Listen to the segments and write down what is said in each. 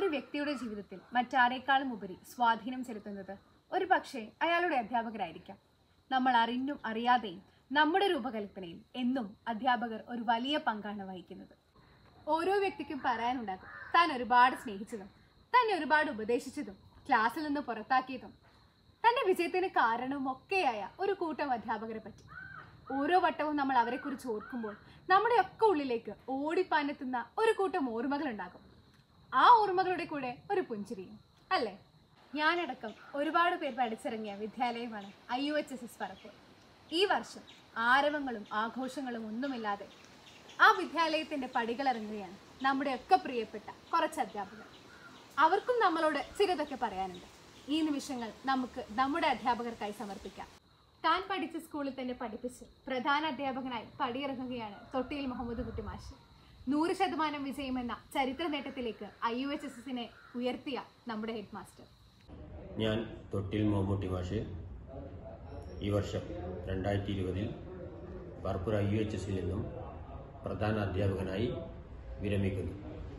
ഒരു വ്യക്തിയുടെ ജീവിതത്തിൽ മറ്റാരേക്കാളും ഉപരി സ്വാധീനം ചെലുത്തുന്നത് ഒരു പക്ഷേ അയാളുടെ അധ്യാപകരായിരിക്കാം നമ്മൾ അറിഞ്ഞും അറിയാതെയും നമ്മുടെ രൂപകൽപ്പനയിൽ എന്നും അധ്യാപകർ ഒരു വലിയ പങ്കാണ് വഹിക്കുന്നത് ഓരോ വ്യക്തിക്കും പറയാനുണ്ടാകും താൻ ഒരുപാട് സ്നേഹിച്ചതും തന്നെ ഒരുപാട് ഉപദേശിച്ചതും ക്ലാസ്സിൽ നിന്ന് പുറത്താക്കിയതും തന്റെ വിജയത്തിന് കാരണവും ഒക്കെയായ ഒരു കൂട്ടം അധ്യാപകരെ പറ്റി ഓരോ വട്ടവും നമ്മൾ അവരെക്കുറിച്ച് ഓർക്കുമ്പോൾ നമ്മുടെ ഒക്കെ ഉള്ളിലേക്ക് ഓടിപ്പാനെത്തുന്ന ഒരു കൂട്ടം ഓർമ്മകൾ ഉണ്ടാകും ആ ഓർമ്മകളുടെ കൂടെ ഒരു പുഞ്ചിരിയും അല്ലേ ഞാനടക്കം ഒരുപാട് പേർ പഠിച്ചിറങ്ങിയ വിദ്യാലയമാണ് I U H S S Parappur ഈ വർഷം ആരവങ്ങളും ആഘോഷങ്ങളും ഒന്നുമില്ലാതെ ആ വിദ്യാലയത്തിന്റെ പടികളിറങ്ങുകയാണ് നമ്മുടെ ഒക്കെ പ്രിയപ്പെട്ട കുറച്ച് അധ്യാപകർ അവർക്കും നമ്മളോട് ചിലതൊക്കെ പറയാനുണ്ട് ഈ നിമിഷങ്ങൾ നമുക്ക് നമ്മുടെ അധ്യാപകർക്കായി സമർപ്പിക്കാം താൻ പഠിച്ച സ്കൂളിൽ തന്നെ പഠിപ്പിച്ച് പ്രധാന അധ്യാപകനായി പടിയിറങ്ങുകയാണ് തൊട്ടിയിൽ മുഹമ്മദ് കുട്ടി മാഷ് നൂറ് ശതമാനം വിജയമെന്ന ചരിത്ര നേട്ടത്തിലേക്ക് ഐ യു എച്ച് എസ് എസിനെ ഉയർത്തിയ നമ്മുടെ ഹെഡ് മാസ്റ്റർ ഞാൻ തൊട്ടിൽ മമ്മൂട്ടി മാഷ് ഈ വർഷം രണ്ടായിരത്തി ഇരുപതിൽ പറപ്പൂർ ഐ യു എച്ച് എസിൽ നിന്നും പ്രധാന അധ്യാപകനായി വിരമിക്കുന്നു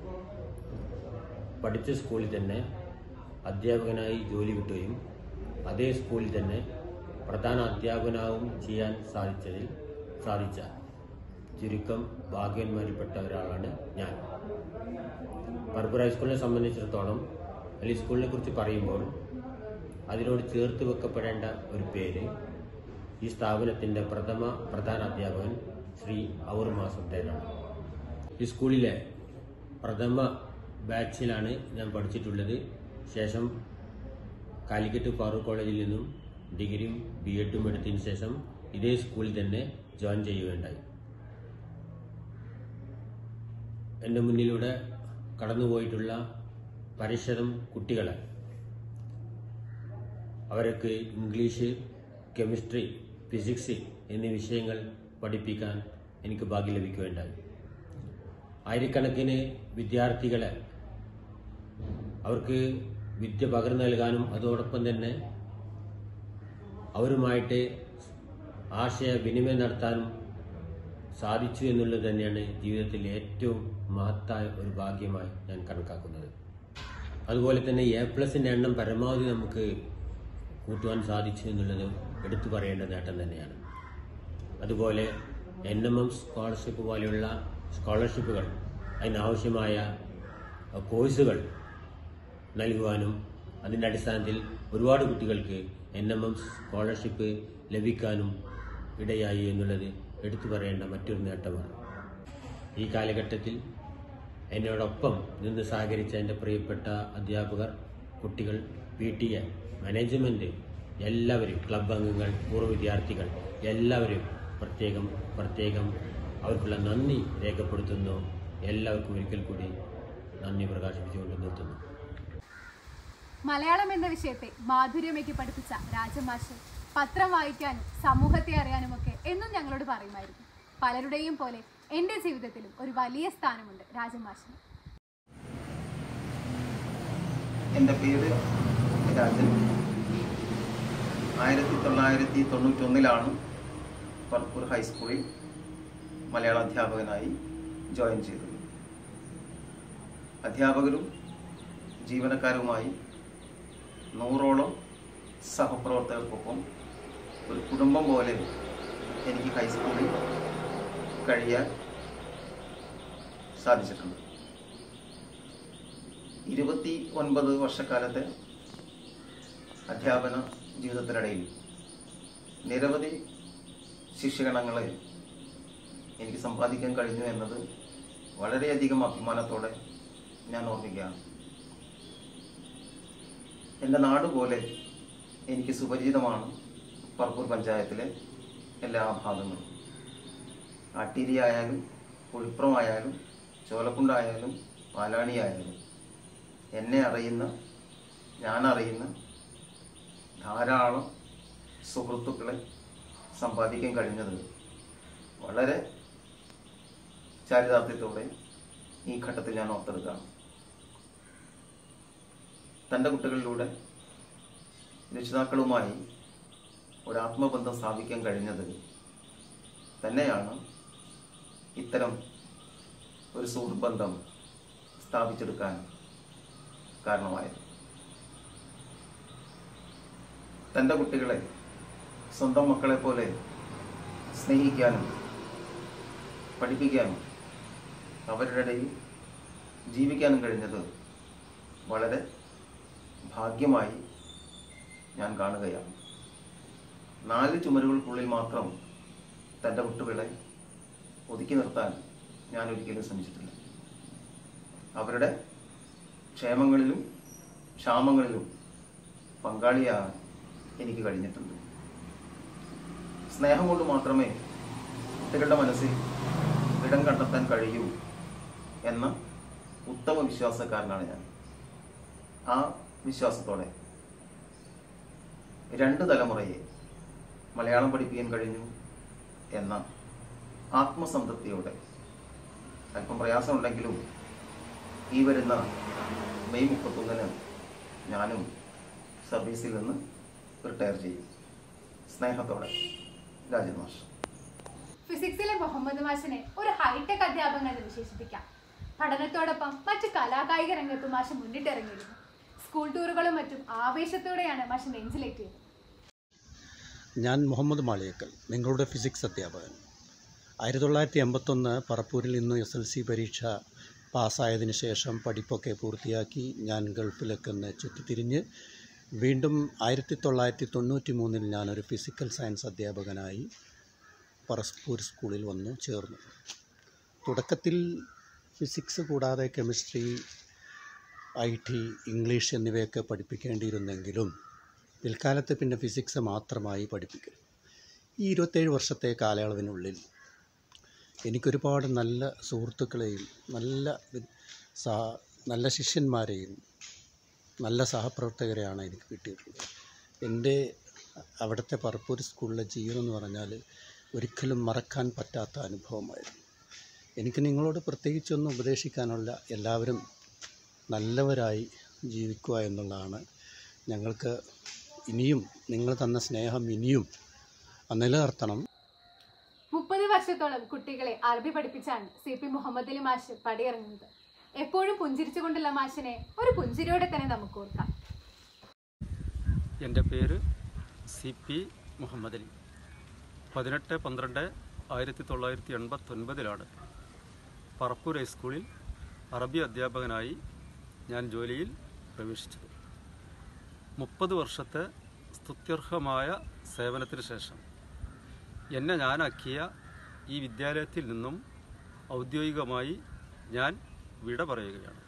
പഠിച്ച സ്കൂളിൽ തന്നെ അധ്യാപകനായി ജോലി കിട്ടുകയും അതേ സ്കൂളിൽ തന്നെ പ്രധാന അധ്യാപകനാവും ചെയ്യാൻ സാധിച്ചതിൽ സാധിച്ച ചുരുക്കം ഭാഗ്യന്മാരിൽപ്പെട്ട ഒരാളാണ് ഞാൻ പറപ്പൂർ ഹൈസ്കൂളിനെ സംബന്ധിച്ചിടത്തോളം അല്ലെങ്കിൽ സ്കൂളിനെ കുറിച്ച് പറയുമ്പോൾ അതിനോട് ചേർത്ത് വെക്കപ്പെടേണ്ട ഒരു പേര് ഈ സ്ഥാപനത്തിൻ്റെ പ്രഥമ പ്രധാന അധ്യാപകൻ ശ്രീ ഔർ മാസത്തേനാണ് ഈ സ്കൂളിലെ പ്രഥമ ബാച്ചിലാണ് ഞാൻ പഠിച്ചിട്ടുള്ളത് ശേഷം കാലിക്കറ്റ് ഫാറൂഖ് കോളേജിൽ നിന്നും ഡിഗ്രിയും ബി എഡും എടുത്തതിന് ശേഷം ഇതേ സ്കൂളിൽ തന്നെ ജോയിൻ ചെയ്യുകയുണ്ടായി എൻ്റെ മുന്നിലൂടെ കടന്നുപോയിട്ടുള്ള പരിശരം കുട്ടികളെ അവർക്ക് ഇംഗ്ലീഷ് കെമിസ്ട്രി ഫിസിക്സ് എന്നീ വിഷയങ്ങൾ പഠിപ്പിക്കാൻ എനിക്ക് ഭാഗ്യം ലഭിക്കുകയുണ്ടായി ആയിരക്കണക്കിന് വിദ്യാർത്ഥികളെ അവർക്ക് വിദ്യ പകർന്നു നൽകാനും അതോടൊപ്പം തന്നെ അവരുമായിട്ട് ആശയവിനിമയം നടത്താനും സാധിച്ചു എന്നുള്ളത് തന്നെയാണ് ജീവിതത്തിൽ ഏറ്റവും മഹത്തായ ഒരു ഭാഗ്യമായി ഞാൻ കണക്കാക്കുന്നത് അതുപോലെ തന്നെ എ പ്ലസിൻ്റെ എണ്ണം പരമാവധി നമുക്ക് കൂട്ടുവാൻ സാധിച്ചു എന്നുള്ളത് എടുത്തു പറയേണ്ട നേട്ടം തന്നെയാണ് അതുപോലെ എൻ എം എം സ്കോളർഷിപ്പ് പോലെയുള്ള സ്കോളർഷിപ്പുകൾ അതിനാവശ്യമായ അഹ്, കോഴ്സുകൾ നൽകുവാനും അതിൻ്റെ അടിസ്ഥാനത്തിൽ ഒരുപാട് കുട്ടികൾക്ക് എൻ എം എം സ്കോളർഷിപ്പ് ലഭിക്കാനും ഇടയായി എന്നുള്ളത് എടുത്തു പറയേണ്ട മറ്റൊരു നേട്ടമാണ് ഈ കാലഘട്ടത്തിൽ എന്നോടൊപ്പം നിന്ന് സഹകരിച്ച എൻ്റെ പ്രിയപ്പെട്ട അധ്യാപകർ കുട്ടികൾ പി ടി എ മാനേജ്മെൻറ്റ് എല്ലാവരും ക്ലബ് അംഗങ്ങൾ പൂർവ്വ വിദ്യാർത്ഥികൾ എല്ലാവരും പ്രത്യേകം പ്രത്യേകം അവർക്കുള്ള നന്ദി രേഖപ്പെടുത്തുന്നു എല്ലാവർക്കും ഒരിക്കൽ കൂടി നന്ദി പ്രകാശിപ്പിച്ചുകൊണ്ട് നിർത്തുന്നു മലയാളം എന്ന വിഷയത്തെ മാധുര്യമേറ്റി പഠിപ്പിച്ച രാജമാഷ് പത്രം വായിക്കാനും സമൂഹത്തെ അറിയാനുമൊക്കെ എന്നും ഞങ്ങളോട് പറയുമായിരുന്നു പലരുടെയും പോലെ എൻ്റെ ജീവിതത്തിലും ഒരു വലിയ സ്ഥാനമുണ്ട് രാജമാഷിന് എൻ്റെ പേര് രാജൻ ആയിരത്തി തൊള്ളായിരത്തി തൊണ്ണൂറ്റൊന്നിലാണ് പറപ്പൂർ ഹൈസ്കൂളിൽ മലയാള അധ്യാപകനായി ജോയിൻ ചെയ്തത് അധ്യാപകരും ജീവനക്കാരുമായി നൂറോളം സഹപ്രവർത്തകർക്കൊപ്പം ഒരു കുടുംബം പോലെ എനിക്ക് ഹൈസ്കൂളിൽ കഴിയാൻ സാധിച്ചിട്ടുണ്ട് ഇരുപത്തി ഒൻപത് വർഷക്കാലത്തെ അധ്യാപന ജീവിതത്തിനിടയിൽ നിരവധി ശിഷ്യഗണങ്ങളെ എനിക്ക് സമ്പാദിക്കാൻ കഴിഞ്ഞു എന്നത് വളരെയധികം അഭിമാനത്തോടെ ഞാൻ ഓർമ്മിക്കുകയാണ് എൻ്റെ നാട് പോലെ എനിക്ക് സുപരിചിതമാണ് പറപ്പൂർ പഞ്ചായത്തിലെ എല്ലാ ഭാഗങ്ങളും ആട്ടീരി ആയാലും കുഴിപ്പുറമായാലും ചോലക്കുണ്ടായാലും പാലാണിയായാലും എന്നെ അറിയുന്ന ഞാൻ അറിയുന്ന ധാരാളം സുഹൃത്തുക്കളെ സമ്പാദിക്കാൻ കഴിഞ്ഞത് വളരെ ചാരിതാർത്ഥ്യത്തോടെ ഈ ഘട്ടത്തിൽ ഞാൻ ഓർത്തെടുക്കുകയാണ് തൻ്റെ കുട്ടികളിലൂടെ രക്ഷിതാക്കളുമായി ഒരു ആത്മബന്ധം സ്ഥാപിക്കാൻ കഴിഞ്ഞത് തന്നെയാണ് ഇത്തരം ഒരു സുഹൃത്ത് ബന്ധം സ്ഥാപിച്ചെടുക്കാൻ കാരണമായത് തൻ്റെ കുട്ടികളെ സ്വന്തം മക്കളെ പോലെ സ്നേഹിക്കാനും പഠിപ്പിക്കാനും അവരുടെ ഇടയിൽ ജീവിക്കാനും കഴിഞ്ഞത് വളരെ ഭാഗ്യമായി ഞാൻ കാണുകയാണ് നാല് ചുമരുകൾക്കുള്ളിൽ മാത്രം തൻ്റെ കുട്ടികളെ ഒതുക്കി നിർത്താൻ ഞാൻ ഒരിക്കലും ശ്രമിച്ചിട്ടില്ല അവരുടെ ക്ഷേമങ്ങളിലും ക്ഷാമങ്ങളിലും പങ്കാളിയാകാൻ എനിക്ക് കഴിഞ്ഞിട്ടുണ്ട് സ്നേഹം കൊണ്ട് മാത്രമേ കുട്ടികളുടെ മനസ്സിൽ ഇടം കണ്ടെത്താൻ കഴിയൂ എന്ന ഉത്തമ വിശ്വാസക്കാരനാണ് ഞാൻ ആ വിശ്വാസത്തോടെ രണ്ട് തലമുറയെ മലയാളം പഠിപ്പിക്കാൻ കഴിഞ്ഞു എന്ന ആത്മസംതൃപ്തിയോടെ അല്പം പ്രയാസമുണ്ടെങ്കിലും ഈ വരുന്ന മെയ് മുപ്പത്തൊന്നിന് ഞാനും സർവീസിൽ നിന്ന് റിട്ടയർ ചെയ്യും സ്നേഹത്തോടെ രാജൻ മാഷ് ഫിസിക്സിലെ മുഹമ്മദ് മാഷിനെ ഒരു ഹൈടെക് അധ്യാപകൻ എന്ന് വിശേഷിപ്പിക്കാം പഠനത്തോടൊപ്പം മറ്റ് കലാകായിക രംഗത്തും മാഷ് മുന്നിട്ടിറങ്ങിയിരുന്നു സ്കൂൾ ടൂറുകളും മറ്റും ആവേശത്തോടെയാണ് മാഷ് നെഞ്ചിലേറ്റിയത് ഞാൻ മുഹമ്മദ് മാളിയേക്കൽ നിങ്ങളുടെ ഫിസിക്സ് അധ്യാപകൻ ആയിരത്തി തൊള്ളായിരത്തി എൺപത്തൊന്ന് പറപ്പൂരിൽ നിന്ന് എസ് എൽ സി പരീക്ഷ പാസ്സായതിനു ശേഷം പഠിപ്പൊക്കെ പൂർത്തിയാക്കി ഞാൻ ഗൾഫിലേക്ക് ഒന്ന് ചുറ്റിത്തിരിഞ്ഞ് വീണ്ടും ആയിരത്തി തൊള്ളായിരത്തി തൊണ്ണൂറ്റി മൂന്നിൽ ഞാനൊരു ഫിസിക്കൽ സയൻസ് അധ്യാപകനായി പറസ്പൂർ സ്കൂളിൽ വന്നു ചേർന്നു തുടക്കത്തിൽ ഫിസിക്സ് കൂടാതെ കെമിസ്ട്രി ഐ ടി ഇംഗ്ലീഷ് എന്നിവയൊക്കെ പഠിപ്പിക്കേണ്ടിയിരുന്നെങ്കിലും പിൽക്കാലത്ത് പിന്നെ ഫിസിക്സ് മാത്രമായി പഠിപ്പിക്കും ഈ ഇരുപത്തേഴ് വർഷത്തെ കാലയളവിനുള്ളിൽ എനിക്കൊരുപാട് നല്ല സുഹൃത്തുക്കളെയും നല്ല വി- സഹ നല്ല ശിഷ്യന്മാരെയും നല്ല സഹപ്രവർത്തകരെയാണ് എനിക്ക് കിട്ടിയിട്ടുള്ളത് എൻ്റെ അവിടുത്തെ പറപ്പൂർ സ്കൂളിലെ ജീവിതം എന്ന് പറഞ്ഞാൽ ഒരിക്കലും മറക്കാൻ പറ്റാത്ത അനുഭവമായിരുന്നു എനിക്ക് നിങ്ങളോട് പ്രത്യേകിച്ചൊന്നും ഉപദേശിക്കാനുള്ള എല്ലാവരും നല്ലവരായി ജീവിക്കുക എന്നുള്ളതാണ് ഞങ്ങൾക്ക് ഇനിയും നിങ്ങൾ തന്ന സ്നേഹം ഇനിയും നിലനിർത്തണം മുപ്പത് വർഷത്തോളം കുട്ടികളെ അറബി പഠിപ്പിച്ചാണ് സി പി മുഹമ്മദ് അലി മാഷ് പടിയിറങ്ങുന്നത് എപ്പോഴും പുഞ്ചിരിച്ചുകൊണ്ടുള്ള മാഷിനെ ഒരു പുഞ്ചിരിയോടെ തന്നെ നമുക്ക് ഓർക്കാം എൻ്റെ പേര് സി പി മുഹമ്മദ് അലി പതിനെട്ട് പന്ത്രണ്ട് ആയിരത്തി തൊള്ളായിരത്തി എൺപത്തൊൻപതിലാണ് പറപ്പൂർ ഹൈസ്കൂളിൽ അറബി അധ്യാപകനായി ഞാൻ ജോലിയിൽ പ്രവേശിച്ചത് മുപ്പത് വർഷത്തെ സ്തുത്യർഹമായ സേവനത്തിന് ശേഷം എന്നെ ഞാനാക്കിയ ഈ വിദ്യാലയത്തിൽ നിന്നും ഔദ്യോഗികമായി ഞാൻ വിട പറയുകയാണ്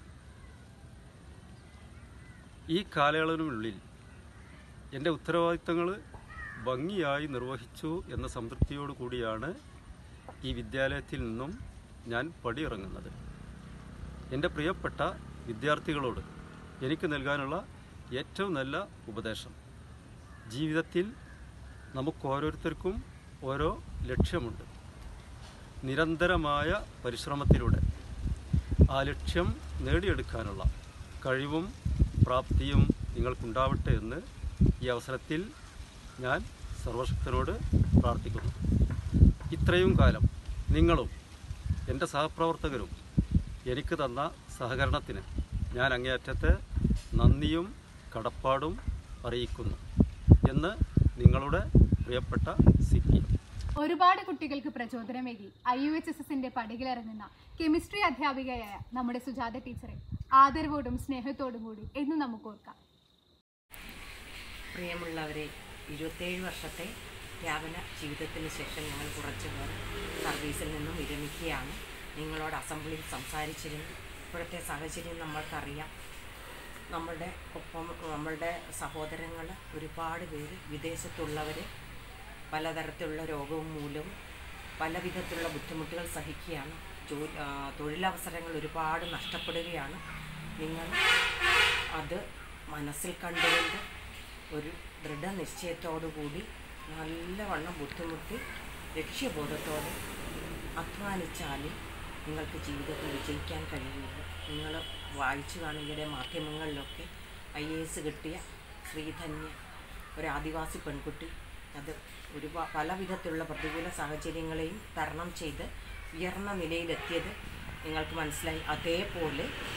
ഈ കാലയളവിനുള്ളിൽ എൻ്റെ ഉത്തരവാദിത്തങ്ങൾ ഭംഗിയായി നിർവഹിച്ചു എന്ന സംതൃപ്തിയോടു കൂടിയാണ് ഈ വിദ്യാലയത്തിൽ നിന്നും ഞാൻ പടിയിറങ്ങുന്നത് എൻ്റെ പ്രിയപ്പെട്ട വിദ്യാർത്ഥികളോട് എനിക്ക് നൽകാനുള്ള ഏറ്റവും നല്ല ഉപദേശം ജീവിതത്തിൽ നമുക്ക് ഓരോരുത്തർക്കും ഓരോ ലക്ഷ്യമുണ്ട് നിരന്തരമായ പരിശ്രമത്തിലൂടെ ആ ലക്ഷ്യം നേടിയെടുക്കാനുള്ള കഴിവും പ്രാപ്തിയും നിങ്ങൾക്കുണ്ടാവട്ടെ എന്ന് ഈ അവസരത്തിൽ ഞാൻ സർവശക്തനോട് പ്രാർത്ഥിക്കുന്നു ഇത്രയും കാലം നിങ്ങളും എൻ്റെ സഹപ്രവർത്തകരും എനിക്ക് തന്ന സഹകരണത്തിന് ഞാൻ അങ്ങേയറ്റത്തെ നന്ദിയും കടപ്പാടും അറിയിക്കുന്നു എന്ന് നിങ്ങളുടെ പ്രിയപ്പെട്ട സി പി ഒരുപാട് കുട്ടികൾക്ക് പ്രചോദനമേകി ഐ യു എച്ച് എസ് എസിന്റെ പടികളിറങ്ങുന്ന കെമിസ്ട്രി അധ്യാപികയായ നമ്മുടെ സുജാത ടീച്ചറെ ആദരവോടും സ്നേഹത്തോടും കൂടി എന്നും നമുക്ക് ഓർക്കാം പ്രിയമുള്ളവരെ ഇരുപത്തേഴ് വർഷത്തെ യാതന ജീവിതത്തിന് ശേഷം ഞങ്ങൾ കുറച്ച് പേർ സർവീസിൽ നിന്നും വിരമിക്കുകയാണ് നിങ്ങളോട് അസംബ്ലിയിൽ സംസാരിച്ചിരുന്നു ഇപ്പോഴത്തെ സാഹചര്യം നമ്മൾക്കറിയാം നമ്മളുടെ ഒപ്പം നമ്മളുടെ സഹോദരങ്ങൾ ഒരുപാട് പേര് വിദേശത്തുള്ളവർ പലതരത്തിലുള്ള രോഗവും മൂലവും പല വിധത്തിലുള്ള ബുദ്ധിമുട്ടുകൾ സഹിക്കുകയാണ് ജോലി ആ, തൊഴിലവസരങ്ങൾ ഒരുപാട് നഷ്ടപ്പെടുകയാണ് നിങ്ങൾ അത് മനസ്സിൽ കണ്ടുകൊണ്ട് ഒരു ദൃഢനിശ്ചയത്തോടുകൂടി നല്ലവണ്ണം ബുദ്ധിമുട്ടി ലക്ഷ്യബോധത്തോടെ അധ്വാനിച്ചാലേ നിങ്ങൾക്ക് ജീവിതത്തിൽ വിജയിക്കാൻ കഴിയുള്ളൂ നിങ്ങൾ വായിച്ചു കാണുകയുടെ മാധ്യമങ്ങളിലൊക്കെ ഐ എ എസ് കിട്ടിയ ശ്രീധന്യ ഒരു ആദിവാസി പെൺകുട്ടി അത് ഒരു പല വിധത്തിലുള്ള പ്രതികൂല സാഹചര്യങ്ങളെയും തരണം ചെയ്ത് ഉയർന്ന നിലയിലെത്തിയത് നിങ്ങൾക്ക് മനസ്സിലായി അതേപോലെ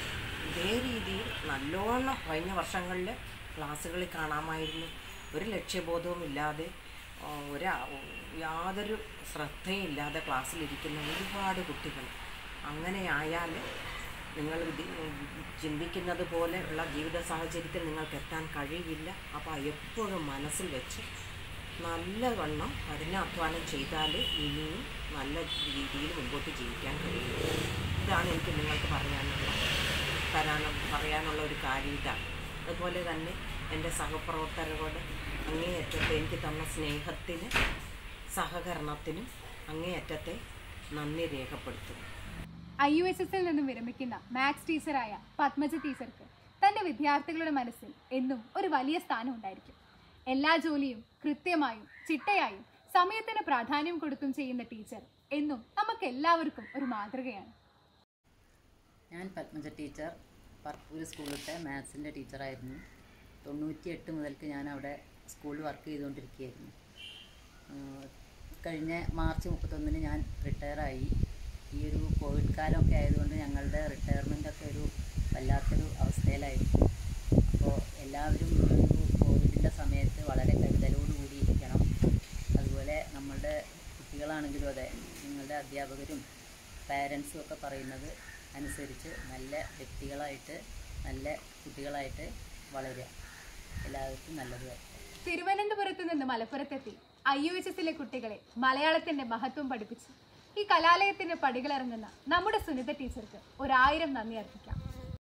ഇതേ രീതിയിൽ നല്ലോണം കഴിഞ്ഞ വർഷങ്ങളിൽ ക്ലാസ്സുകളിൽ കാണാമായിരുന്നു ഒരു ലക്ഷ്യബോധവും ഇല്ലാതെ ആ, ഒരാ യാതൊരു ശ്രദ്ധയും ഇല്ലാതെ ക്ലാസ്സിലിരിക്കുന്ന ഒരുപാട് കുട്ടികൾ അങ്ങനെ ആയാൽ നിങ്ങൾ വിധി ചിന്തിക്കുന്നത് പോലെ ഉള്ള ജീവിത സാഹചര്യത്തിൽ നിങ്ങൾക്ക് എത്താൻ കഴിയില്ല അപ്പോൾ എപ്പോഴും മനസ്സിൽ വെച്ച് നല്ലവണ്ണം കഠിനാധ്വാനം ചെയ്താൽ ഇനിയും നല്ല രീതിയിൽ മുമ്പോട്ട് ജീവിക്കാൻ കഴിയും ഇതാണ് എനിക്ക് നിങ്ങൾക്ക് പറയാനുള്ള തരാനും പറയാനുള്ള ഒരു കാര്യം ഇതാണ് അതുപോലെ തന്നെ എൻ്റെ സഹപ്രവർത്തകരോട് അങ്ങേയറ്റത്തെ എനിക്ക് തന്ന സ്നേഹത്തിന് സഹകരണത്തിനും അങ്ങേയറ്റത്തെ നന്ദി രേഖപ്പെടുത്തുന്നു ഐ യു എസ് എസിൽ നിന്നും വിരമിക്കുന്ന മാത്സ് ടീച്ചറായ പത്മജ ടീച്ചർക്ക് തന്റെ വിദ്യാർത്ഥികളുടെ മനസ്സിൽ എന്നും ഒരു വലിയ സ്ഥാനം ഉണ്ടായിരിക്കും എല്ലാ ജോലിയും കൃത്യമായും ചിട്ടയായും സമയത്തിന് പ്രാധാന്യം കൊടുത്തും ചെയ്യുന്ന ടീച്ചർ എന്നും നമുക്ക് എല്ലാവർക്കും ഒരു മാതൃകയാണ് ഞാൻ പത്മജ ടീച്ചർ പറപ്പൂർ സ്കൂളിലത്തെ മാത്സിൻ്റെ ടീച്ചറായിരുന്നു തൊണ്ണൂറ്റി എട്ട് മുതൽക്ക് ഞാൻ അവിടെ സ്കൂളിൽ വർക്ക് ചെയ്തുകൊണ്ടിരിക്കുകയായിരുന്നു ആഹ് കഴിഞ്ഞ മാർച്ച് മുപ്പത്തൊന്നിന് ഞാൻ റിട്ടയറായി ഈ ഒരു കോവിഡ് കാലമൊക്കെ ആയതുകൊണ്ട് ഞങ്ങളുടെ റിട്ടയർമെൻ്റ് ഒക്കെ ഒരു വല്ലാത്തൊരു അവസ്ഥയിലായിരുന്നു അപ്പോൾ എല്ലാവരും ഈ ഒരു കോവിഡിൻ്റെ സമയത്ത് വളരെ കരുതലോടുകൂടി ഇരിക്കണം അതുപോലെ നമ്മളുടെ കുട്ടികളാണെങ്കിലും അതെ നിങ്ങളുടെ അധ്യാപകരും പാരൻസും ഒക്കെ പറയുന്നത് അനുസരിച്ച് നല്ല വ്യക്തികളായിട്ട് നല്ല കുട്ടികളായിട്ട് വളരുക എല്ലാവർക്കും നല്ലത് വരട്ടെ തിരുവനന്തപുരത്ത് നിന്ന് മലപ്പുറത്തെത്തി ഐ യു എച്ച് എസിലെ കുട്ടികളെ മലയാളത്തിന്റെ മഹത്വം പഠിപ്പിച്ച് ഈ കലാലയത്തിന്റെ പടികളിറങ്ങുന്ന നമ്മുടെ സുനിത ടീച്ചർക്ക് ഒരായിരം നന്ദി അർപ്പിക്കാം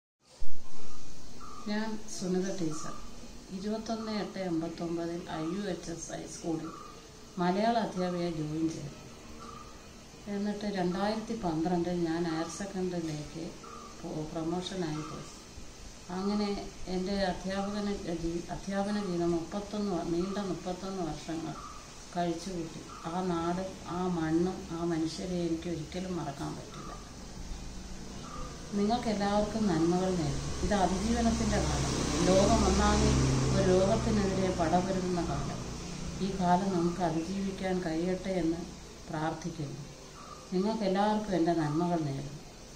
ഞാൻ സുനിത ടീച്ചർ ഇരുപത്തൊന്ന് എട്ട് എൺപത്തൊമ്പതിൽ ഐ യു എച്ച് എസ് ഹൈസ്കൂളിൽ മലയാള അധ്യാപിക ജോയിൻ ചെയ്തു എന്നിട്ട് രണ്ടായിരത്തി പന്ത്രണ്ടിൽ ഞാൻ ഹയർ സെക്കൻഡറിയിലേക്ക് പ്രൊമോഷനായി പോയി അങ്ങനെ എൻ്റെ അധ്യാപകന ജീ- അധ്യാപന ജീവിതം മുപ്പത്തൊന്ന് വ- നീണ്ട മുപ്പത്തൊന്ന് വർഷങ്ങൾ കഴിച്ചുകൂട്ടി ആ നാടും ആ മണ്ണും ആ മനുഷ്യരെ എനിക്ക് ഒരിക്കലും മറക്കാൻ പറ്റില്ല നിങ്ങൾക്ക് എല്ലാവർക്കും നന്മകൾ നേരും ഇത് അതിജീവനത്തിൻ്റെ കാലം ലോകം ഒന്നാകെ ഒരു രോഗത്തിനെതിരെ പടപൊരുതുന്ന കാലം ഈ കാലം നമുക്ക് അതിജീവിക്കാൻ കഴിയട്ടെ എന്ന് പ്രാർത്ഥിക്കുന്നു നിങ്ങൾക്ക് എല്ലാവർക്കും എൻ്റെ നന്മകൾ നേരുന്നു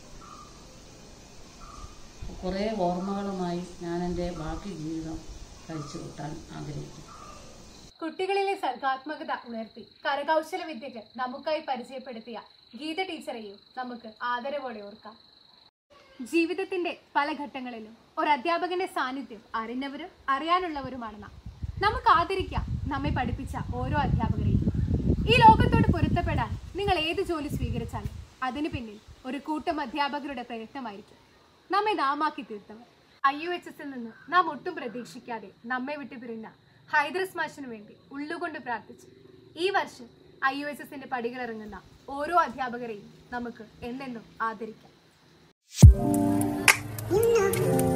കുറേ ഓർമ്മകളുമായി ഞാൻ എൻ്റെ ബാക്കി ജീവിതം കഴിച്ചു കൂട്ടാൻ ആഗ്രഹിക്കുന്നു കുട്ടികളിലെ സർഗാത്മകത ഉണർത്തി കരകൗശല വിദ്യകൾ നമുക്കായി പരിചയപ്പെടുത്തിയ ഗീത ടീച്ചറെയും നമുക്ക് ആദരവോടെ ഓർക്കാം ജീവിതത്തിന്റെ പല ഘട്ടങ്ങളിലും ഒരു അധ്യാപകന്റെ സാന്നിധ്യം അറിഞ്ഞവരും അറിയാനുള്ളവരുമാണ് നാം നമുക്ക് ആദരിക്കാം നമ്മെ പഠിപ്പിച്ച ഓരോ അധ്യാപകരെയും ഈ ലോകത്തോട് പൊരുത്തപ്പെടാൻ നിങ്ങൾ ഏത് ജോലി സ്വീകരിച്ചാലും അതിനു പിന്നിൽ ഒരു കൂട്ടം അധ്യാപകരുടെ പ്രയത്നമായിരിക്കും നമ്മെ നാമാക്കി തീർത്തവർ ഐ യു എച്ച് എസിൽ നിന്ന് നാം ഒട്ടും പ്രതീക്ഷിക്കാതെ നമ്മെ വിട്ടു പിരിഞ്ഞ ഹൈദ്രസ് മാഷിനു വേണ്ടി ഉള്ളുകൊണ്ട് പ്രാർത്ഥിച്ചു ഈ വർഷം ഐ യു എച്ച് എസിന്റെ പടികളിറങ്ങുന്ന ഓരോ അധ്യാപകരെയും നമുക്ക് എന്നെന്നും ആദരിക്കാം ഇന്ന്